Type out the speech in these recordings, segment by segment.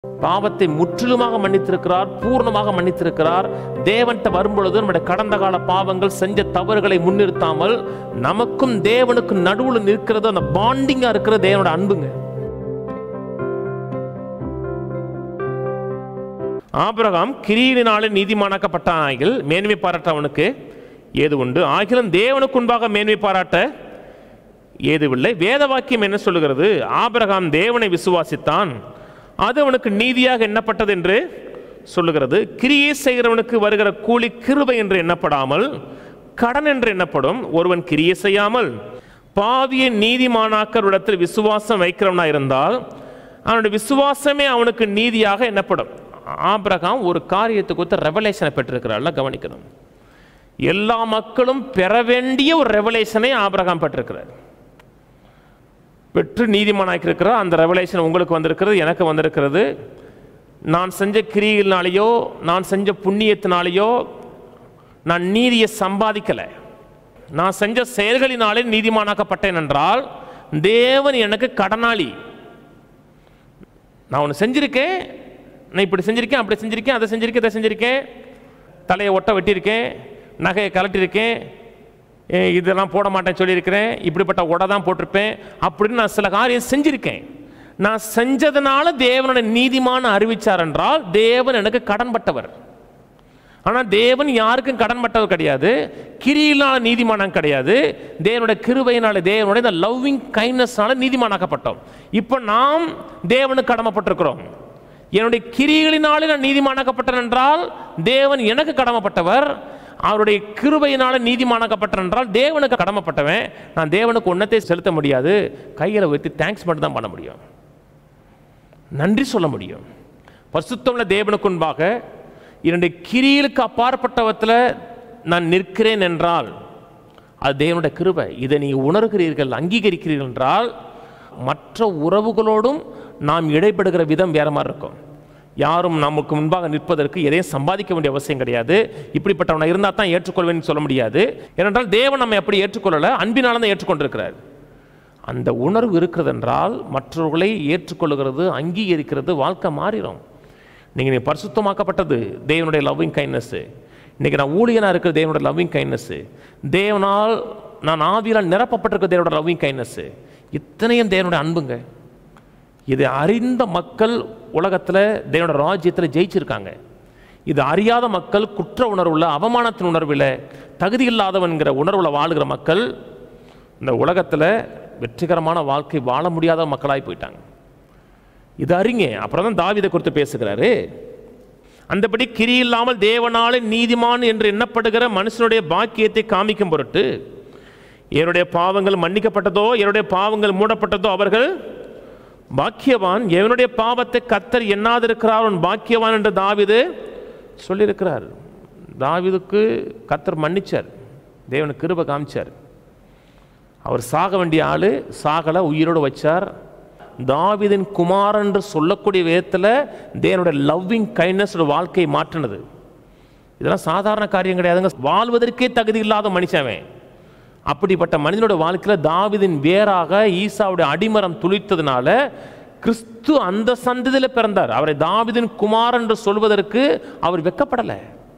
பாவத்தை முற்றிலுமாக மன்னித்திருக்கிறார் பூர்ணமாக மன்னித்திருக்கிறார் தேவன்கிட்ட வரும்பொழுது நம்முடைய கடந்த கால பாவங்கள் செஞ்ச தவறுகளை முன்னிறுத்தாமல் நமக்கும் தேவனுக்கும் நடுவுல நிற்கிறது அந்த பாண்டிங்கா இருக்கிற தேவனோட அன்புங்க ஆபிரகாம் கிரியினாலே நீதிமானாக்கப்பட்ட ஆகில் மேன்மை பாராட்ட அவனுக்கு ஏது உண்டு ஆகிலும் தேவனுக்கு முன்பாக மேன்மை பாராட்ட ஏதுவில்லை வேத வாக்கியம் என்ன சொல்லுகிறது ஆபிரகாம் தேவனை விசுவாசித்தான் அது அவனுக்கு நீதியாக எண்ணப்பட்டது என்று சொல்லுகிறது கிரியை செய்கிறவனுக்கு வருகிற கூலி கிருபை என்று எண்ணப்படாமல் கடன் என்று எண்ணப்படும் ஒருவன் கிரியை செய்யாமல் பாவிய நீதிமானாக்கரிடத்தில் விசுவாசம் வைக்கிறவனா இருந்தால் அவனுடைய விசுவாசமே அவனுக்கு நீதியாக எண்ணப்படும் ஆபிரகாம் ஒரு காரியத்தை குறித்த ரெவலேஷனை பெற்றிருக்கிறாள் கவனிக்கணும் எல்லா மக்களும் பெற வேண்டிய ஒரு ரெவலேஷனை ஆபிரகாம் பெற்றிருக்கிறார் பெற்று நீதிமானாக்கி இருக்கிறார் அந்த ரெவலேஷன் உங்களுக்கு வந்திருக்கிறது எனக்கு வந்திருக்கிறது நான் செஞ்ச கிரியினாலேயோ நான் செஞ்ச புண்ணியத்தினாலேயோ நான் நீதியை சம்பாதிக்கலை நான் செஞ்ச செயல்களினாலே நீதிமானாக்கப்பட்டேன் என்றால் தேவன் எனக்கு கடனாளி நான் ஒன்று செஞ்சிருக்கேன் நான் இப்படி செஞ்சிருக்கேன் அப்படி செஞ்சிருக்கேன் அதை செஞ்சிருக்கேன் இதை செஞ்சிருக்கேன் தலையை ஒட்ட வெட்டியிருக்கேன் நகையை கலட்டியிருக்கேன் ஏ, இதெல்லாம் போட மாட்டேன்னு சொல்லியிருக்கிறேன் இப்படிப்பட்ட உடை தான் போட்டிருப்பேன் அப்படின்னு நான் சில காரியம் செஞ்சிருக்கேன் நான் செஞ்சதுனால தேவனோட நீதிமான அறிவிச்சார் என்றால் தேவன் எனக்கு கடன்பட்டவர் ஆனால் தேவன் யாருக்கும் கடன்பட்டவர் கிடையாது கிரியினால நீதிமானம் கிடையாது தேவனுடைய கிருபையினால தேவனுடைய இந்த லவ்விங் கைண்ட்னஸ்னால நீதிமானாக்கப்பட்டோம் இப்போ நாம் தேவனுக்கு கடமைப்பட்டிருக்கிறோம் என்னுடைய கிரிகளினாலே நான் நீதிமானாக்கப்பட்டேன் என்றால் தேவன் எனக்கு கடமைப்பட்டவர் அவருடைய கிருபையினால நீதிமானாக்கப்பட்டேன் என்றால் தேவனுக்கு கடமைப்பட்டவன் நான் தேவனுக்கு ஒன்றத்தை செலுத்த முடியாது கையில் வைத்து தேங்க்ஸ் மட்டும் தான் பண்ண முடியும் நன்றி சொல்ல முடியும் பரிசுத்தமுள்ள தேவனுக்கு முன்பாக என்னுடைய கிரியிலுக்கு அப்பாற்பட்டவத்தில் நான் நிற்கிறேன் என்றால் அது தேவனுடைய கிருபை இதை நீங்கள் உணர்கிறீர்கள் அங்கீகரிக்கிறீர்கள் என்றால் மற்ற உறவுகளோடும் நாம் இடைப்படுகிற விதம் வேற மாதிரி இருக்கும் யாரும் நமக்கு முன்பாக நிற்பதற்கு எதையும் சம்பாதிக்க வேண்டிய அவசியம் கிடையாது இப்படிப்பட்டவனை இருந்தால் தான் ஏற்றுக்கொள்வேன்னு சொல்ல முடியாது ஏனென்றால் தேவன் நம்ம எப்படி ஏற்றுக்கொள்ளலை அன்பினால தான் ஏற்றுக்கொண்டிருக்கிறார் அந்த உணர்வு இருக்கிறது என்றால் மற்றவர்களை ஏற்றுக்கொள்ளுகிறது அங்கீகரிக்கிறது வாழ்க்கை மாறிடும் நீங்கள் நீ பரிசுத்தமாக்கப்பட்டது தேவனுடைய லவ்விங் கைண்ட்னஸ்ஸு இன்றைக்கி நான் ஊழியனாக இருக்கிற தேவனுடைய லவ்விங் கைண்ட்னஸ்ஸு தேவனால் நான் ஆவியால் நிரப்பப்பட்டிருக்க தேவனோட லவ்விங் கைண்ட்னஸ்ஸு இத்தனையும் தேவனுடைய அன்புங்க இதை அறிந்த மக்கள் உலகத்தில் தேவனோட ராஜ்யத்தில் ஜெயிச்சிருக்காங்க இது அறியாத மக்கள் குற்ற உணர்வுள்ள அவமானத்தின் உணர்வில் தகுதி இல்லாதவன்கிற உணர்வில் வாழுகிற மக்கள் இந்த உலகத்தில் வெற்றிகரமான வாழ்க்கை வாழ முடியாத மக்களாகி போயிட்டாங்க இது அறிங்க அப்புறம் தான் தாவிதை குறித்து பேசுகிறாரு அந்தபடி கிரி இல்லாமல் தேவனாலே நீதிமான் என்று எண்ணப்படுகிற மனுஷனுடைய பாக்கியத்தை காமிக்கும் பொருட்டு என்னுடைய பாவங்கள் மன்னிக்கப்பட்டதோ என்னுடைய பாவங்கள் மூடப்பட்டதோ அவர்கள் பாக்கியவான் எவனுடைய பாவத்தை கத்தர் எண்ணாதிருக்கிறார் அவன் பாக்கியவான் என்று தாவிது சொல்லியிருக்கிறார் தாவிதுக்கு கத்தர் மன்னிச்சார் தேவனுக்கு கிருபை காமிச்சார் அவர் சாக வேண்டிய ஆளு சாகலை உயிரோடு வச்சார் தாவிதின் குமாரன் என்று சொல்லக்கூடிய விதத்தில் தேவனுடைய லவ்விங் கைண்ட்னஸ் வாழ்க்கையை மாற்றினது இதெல்லாம் சாதாரண காரியம் கிடையாதுங்க வாழ்வதற்கே தகுதி இல்லாத மனுஷன் அப்படிப்பட்ட மனிதனோட வாழ்க்கையில் தாவிதின் வேறாக ஈசாவுடைய அடிமரம் துளித்ததுனால கிறிஸ்து அந்த சந்ததியில் பிறந்தார் அவரை தாவிதின் குமார் என்று சொல்வதற்கு அவர் வெக்கப்படலை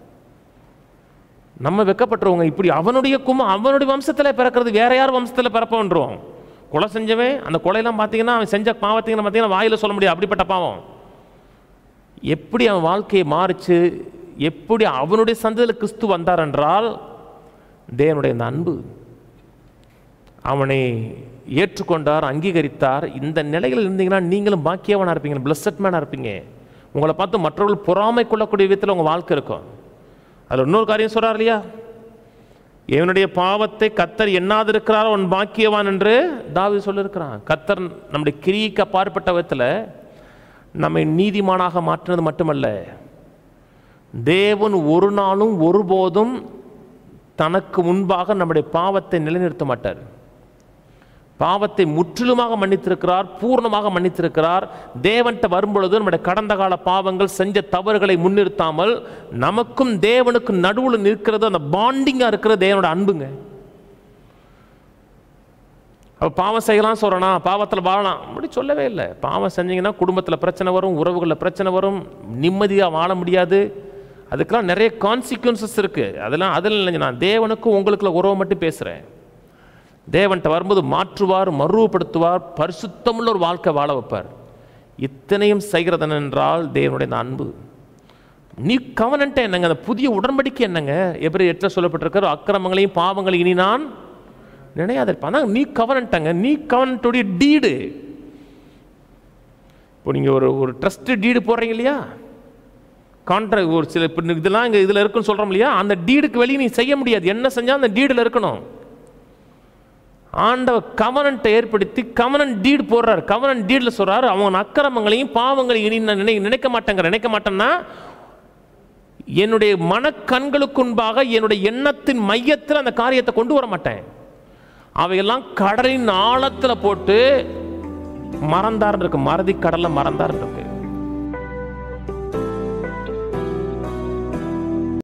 நம்ம வெக்கப்பட்டுருவோங்க இப்படி அவனுடைய குமா அவனுடைய வம்சத்தில் பிறக்கிறது வேற யார் வம்சத்தில் பிறப்பவன்றோம் கொலை செஞ்சவன் அந்த கொலையெல்லாம் பார்த்தீங்கன்னா அவன் செஞ்ச பாவத்தீங்கன்னா பார்த்தீங்கன்னா வாயில் சொல்ல முடியாது அப்படிப்பட்ட பாவம் எப்படி அவன் வாழ்க்கையை மாறிச்சு எப்படி அவனுடைய சந்ததியில் கிறிஸ்து வந்தார் என்றால் தேவனுடைய இந்த அன்பு அவனை ஏற்றுக்கொண்டார் அங்கீகரித்தார் இந்த நிலையில் இருந்தீங்கன்னா நீங்களும் பாக்கியவனாக இருப்பீங்க பிளஸட் மேனாக இருப்பீங்க உங்களை பார்த்து மற்றவர்கள் பொறாமை கொள்ளக்கூடிய விதத்தில் உங்கள் வாழ்க்கை இருக்கும் அதில் இன்னொரு காரியம் சொல்கிறார் இல்லையா இவனுடைய பாவத்தை கத்தர் எண்ணாதிருக்கிறார் அவன் பாக்கியவான் என்று தாவி சொல்லியிருக்கிறான் கத்தர் நம்முடைய கிரிக்கு அப்பாற்பட்ட விதத்தில் நம்மை நீதிமானாக மாற்றினது மட்டுமல்ல தேவன் ஒரு நாளும் ஒருபோதும் தனக்கு முன்பாக நம்முடைய பாவத்தை நிலைநிறுத்த மாட்டார் பாவத்தை முற்றிலுமாக மன்னித்திருக்கிறார் பூர்ணமாக மன்னித்திருக்கிறார் தேவன்கிட்ட வரும்பொழுது நம்முடைய கடந்த கால பாவங்கள் செஞ்ச தவறுகளை முன்னிறுத்தாமல் நமக்கும் தேவனுக்கும் நடுவில் நிற்கிறது அந்த பாண்டிங்காக இருக்கிற தேவனோட அன்புங்க அப்போ பாவம் செய்யலாம் சொல்கிறனா பாவத்தில் வாழலாம் அப்படி சொல்லவே இல்லை பாவம் செஞ்சீங்கன்னா குடும்பத்தில் பிரச்சனை வரும் உறவுகளில் பிரச்சனை வரும் நிம்மதியாக வாழ முடியாது அதுக்கெல்லாம் நிறைய கான்சிக்வன்சஸ் இருக்குது அதெல்லாம் அதில் இல்லைங்க நான் தேவனுக்கும் உங்களுக்குள்ள உறவை மட்டும் பேசுகிறேன் தேவன்கிட்ட வரும்போது மாற்றுவார் மறுவப்படுத்துவார் பரிசுத்தமுள்ள ஒரு வாழ்க்கை வாழ வைப்பார் இத்தனையும் செய்கிறது என்றால் தேவனுடைய இந்த அன்பு நீ கவனன்ட்ட என்னங்க அந்த புதிய உடன்படிக்கை என்னங்க எப்படி எட்ட சொல்லப்பட்டிருக்கிற அக்கிரமங்களையும் பாவங்களையும் இனி நான் நினையாத ஆனால் நீ கவனன்ட்டங்க நீ கவனத்துடைய டீடு இப்போ நீங்கள் ஒரு ஒரு ட்ரஸ்ட்டு டீடு போடுறீங்க இல்லையா கான்ட்ராக்ட் ஒரு சில இப்போ இதெல்லாம் இங்கே இதில் இருக்குன்னு சொல்கிறோம் இல்லையா அந்த டீடுக்கு வெளியே நீ செய்ய முடியாது என்ன செஞ்சால் அந்த டீடில் இருக்கணும் ஆண்டவர் கவனன்ட்டை ஏற்படுத்தி கவனன் டீடு போடுறாரு கவனன் டீடில் சொல்றாரு அவன் அக்கிரமங்களையும் பாவங்களையும் இனி நான் நினை நினைக்க மாட்டேங்கிற நினைக்க மாட்டேன்னா என்னுடைய மனக்கண்களுக்குன்பாக என்னுடைய எண்ணத்தின் மையத்தில் அந்த காரியத்தை கொண்டு வர மாட்டேன் அவையெல்லாம் கடலின் ஆழத்தில் போட்டு மறந்தார் இருக்கு மறதி கடல்ல மறந்தார் இருக்கு